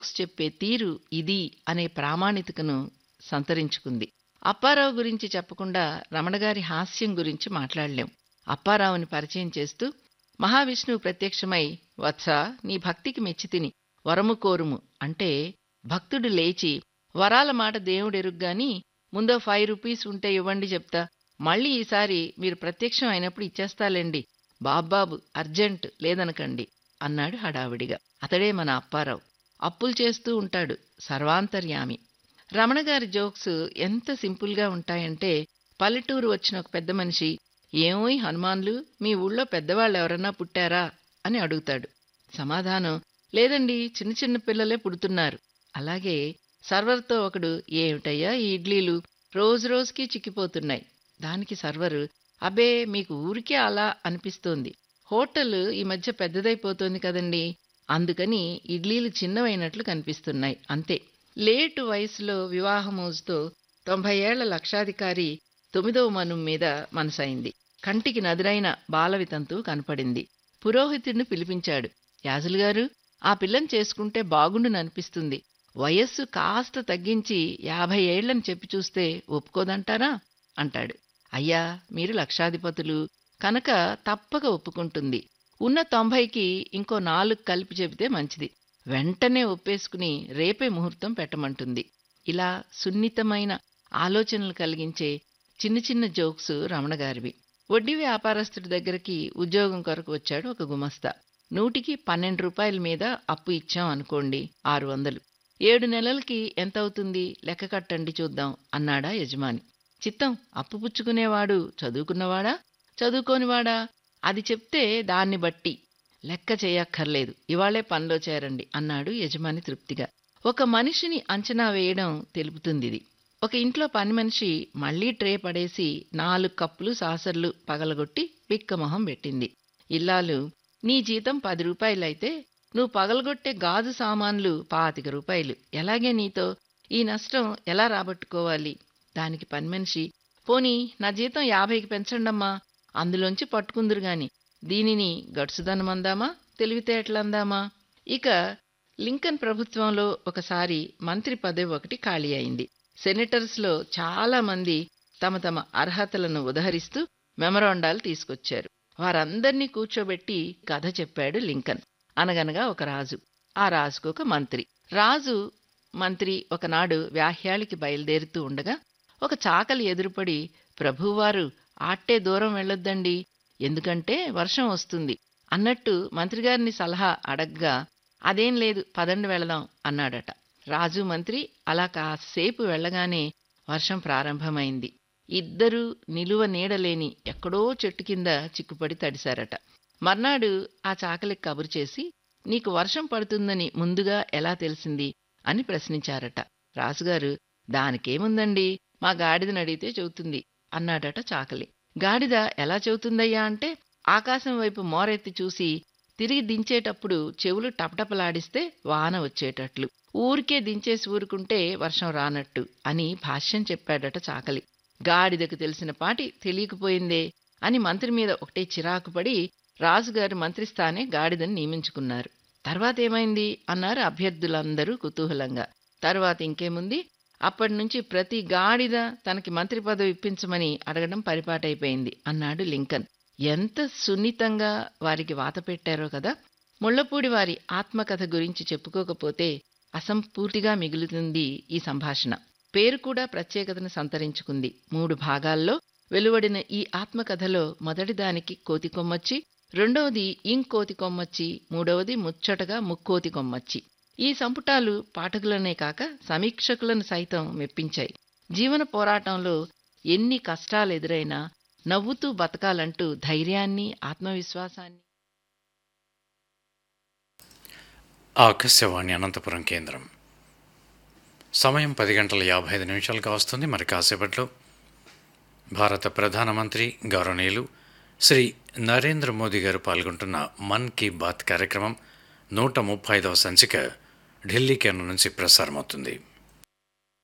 చెప్పే తీరు ఇది అనే ప్రామాణికతను సంతరించుకుంది అప్పారావు గురించి చెప్పకుండా రమణగారి హాస్యం గురించి మాట్లాడలేం అప్పారావుని పరిచయం చేస్తూ మహావిష్ణువు ప్రత్యక్షమై వత్స నీ భక్తికి మెచ్చితిని వరము కోరుము అంటే భక్తుడు లేచి వరాల మాట దేవుడెరుగ్గాని ముందో ఫైవ్ రూపీస్ ఉంటే ఇవ్వండి చెప్తా మళ్ళీ ఈసారి మీరు ప్రత్యక్షం అయినప్పుడు ఇచ్చేస్తాలేండి బాబ్బాబు అర్జెంట్ లేదనకండి అన్నాడు హడావిడిగా అతడే మన అప్పారావు అప్పులు చేస్తూ ఉంటాడు సర్వాంతర్యామి రమణగారి జోక్స్ ఎంత సింపుల్గా ఉంటాయంటే పల్లెటూరు వచ్చిన ఒక పెద్ద మనిషి ఏమోయ్ హనుమాన్లు మీ ఊళ్ళో పెద్దవాళ్ళు ఎవరన్నా పుట్టారా అని అడుగుతాడు సమాధానం లేదండి చిన్న చిన్న పిల్లలే పుడుతున్నారు అలాగే సర్వర్తో ఒకడు ఏమిటయ్యా ఈ ఇడ్లీలు రోజు రోజుకి చిక్కిపోతున్నాయి దానికి సర్వరు అబే మీకు ఊరికే అలా అనిపిస్తోంది హోటల్ ఈ మధ్య పెద్దదైపోతోంది కదండి అందుకని ఇడ్లీలు చిన్నవైనట్లు కనిపిస్తున్నాయి అంతే లేటు వయసులో వివాహమోజుతో తొంభై ఏళ్ల లక్షాధికారి తొమ్మిదవ మను మీద మనసైంది కంటికి నదురైన బాలవితంతు కనపడింది పురోహితుడిని పిలిపించాడు యాజులుగారు ఆ పిల్లని చేసుకుంటే బాగుండుననిపిస్తుంది వయస్సు కాస్త తగ్గించి యాభై ఏళ్లని చెప్పి చూస్తే ఒప్పుకోదంటారా అంటాడు అయ్యా మీరు లక్షాధిపతులు కనుక తప్పక ఒప్పుకుంటుంది ఉన్న తొంభైకి ఇంకో నాలుగు కలిపి చెబితే మంచిది వెంటనే ఒప్పేసుకుని రేపే ముహూర్తం పెట్టమంటుంది ఇలా సున్నితమైన ఆలోచనలు కలిగించే చిన్న చిన్న జోక్స్ రమణగారివి వడ్డీ వ్యాపారస్తుడి దగ్గరికి ఉద్యోగం కొరకు వచ్చాడు ఒక గుమస్తా నూటికి పన్నెండు రూపాయల మీద అప్పు ఇచ్చాం అనుకోండి ఆరు వందలు ఏడు నెలలకి ఎంత అవుతుంది లెక్క కట్టండి చూద్దాం అన్నాడా యజమాని చిత్తం అప్పు పుచ్చుకునేవాడు చదువుకున్నవాడా చదువుకోనివాడా అది చెప్తే దాన్ని బట్టి లెక్క చేయక్కర్లేదు ఇవాళే పనిలో చేరండి అన్నాడు యజమాని తృప్తిగా ఒక మనిషిని అంచనా వేయడం తెలుపుతుందిది ఒక ఇంట్లో పని మనిషి మళ్లీ ట్రే పడేసి నాలుగు కప్పులు సాసర్లు పగలగొట్టి పిక్కమొహం పెట్టింది ఇల్లాలు నీ జీతం పది రూపాయలైతే నువ్వు పగలగొట్టే గాజు సామాన్లు పాతిక రూపాయలు ఎలాగే నీతో ఈ నష్టం ఎలా రాబట్టుకోవాలి దానికి పని మనిషి పోనీ నా జీతం యాభైకి పెంచండమ్మా అందులోంచి పట్టుకుందురుగాని దీనిని గడుసుదనమందామా తెలివితేటలందామా ఇక లింకన్ ప్రభుత్వంలో ఒకసారి మంత్రి పదవి ఒకటి ఖాళీ అయింది సెనేటర్స్లో చాలా మంది తమ తమ అర్హతలను ఉదహరిస్తూ మెమరాండాలు తీసుకొచ్చారు వారందర్నీ కూర్చోబెట్టి కథ చెప్పాడు లింకన్ అనగనగా ఒక రాజు ఆ రాజుకు ఒక మంత్రి రాజు మంత్రి ఒకనాడు వ్యాహ్యాళికి బయలుదేరుతూ ఉండగా ఒక చాకలి ఎదురుపడి ప్రభువారు ఆట్టే దూరం వెళ్ళొద్దండి ఎందుకంటే వర్షం వస్తుంది అన్నట్టు మంత్రిగారిని సలహా అడగ్గా అదేం లేదు పదండి వెళదాం అన్నాడట రాజు మంత్రి అలా కాసేపు వెళ్ళగానే వర్షం ప్రారంభమైంది ఇద్దరూ నిలువ నీడలేని ఎక్కడో చెట్టు కింద చిక్కుపడి తడిశారట మర్నాడు ఆ చాకలికి కబురు చేసి నీకు వర్షం పడుతుందని ముందుగా ఎలా తెలిసింది అని ప్రశ్నించారట రాజుగారు దానికేముందండి మా గాడిదని అడిగితే చెబుతుంది అన్నాడట చాకలి గాడిద ఎలా చెబుతుందయ్యా అంటే ఆకాశం వైపు మోరెత్తి చూసి తిరిగి దించేటప్పుడు చెవులు టపటపలాడిస్తే వాన వచ్చేటట్లు ఊరికే దించేసి ఊరుకుంటే వర్షం రానట్టు అని భాష్యం చెప్పాడట చాకలి గాడిదకు తెలిసిన పాటి తెలియకపోయిందే అని మంత్రి మీద ఒకటే చిరాకుపడి రాజుగారు మంత్రిస్థానే గాడిదని నియమించుకున్నారు తర్వాతేమైంది అన్నారు అభ్యర్థులందరూ కుతూహలంగా తర్వాత ఇంకేముంది అప్పటినుంచి ప్రతి గాడిద తనకి మంత్రి పదవి ఇప్పించమని అడగడం పరిపాటైపోయింది అన్నాడు లింకన్ ఎంత సున్నితంగా వారికి వాత పెట్టారో కదా ముళ్లపూడి వారి ఆత్మకథ గురించి చెప్పుకోకపోతే అసంపూర్తిగా మిగులుతుంది ఈ సంభాషణ పేరు కూడా ప్రత్యేకతను సంతరించుకుంది మూడు భాగాల్లో వెలువడిన ఈ ఆత్మకథలో మొదటిదానికి కోతి కొమ్మచ్చి రెండవది ఇంకోతి కొమ్మచ్చి మూడవది ముచ్చటగా ముక్కోతి కొమ్మచ్చి ఈ సంపుటాలు పాఠకులనే కాక సమీక్షకులను సైతం మెప్పించాయి జీవన పోరాటంలో ఎన్ని కష్టాలు ఎదురైనా నవ్వుతూ బతకాలంటూ ధైర్యాన్ని ఆత్మవిశ్వాసాన్ని ఆకాశవాణి అనంతపురం కేంద్రం సమయం పది గంటల యాభై ఐదు నిమిషాలుగా వస్తుంది మరి కాసేపట్లో భారత ప్రధానమంత్రి గౌరవనీయులు శ్రీ నరేంద్ర మోదీ గారు పాల్గొంటున్న మన్ కీ బాత్ కార్యక్రమం నూట ముప్పై ఐదవ సంచిక ఢిల్లీ కేంద్రం నుంచి ప్రసారమవుతుంది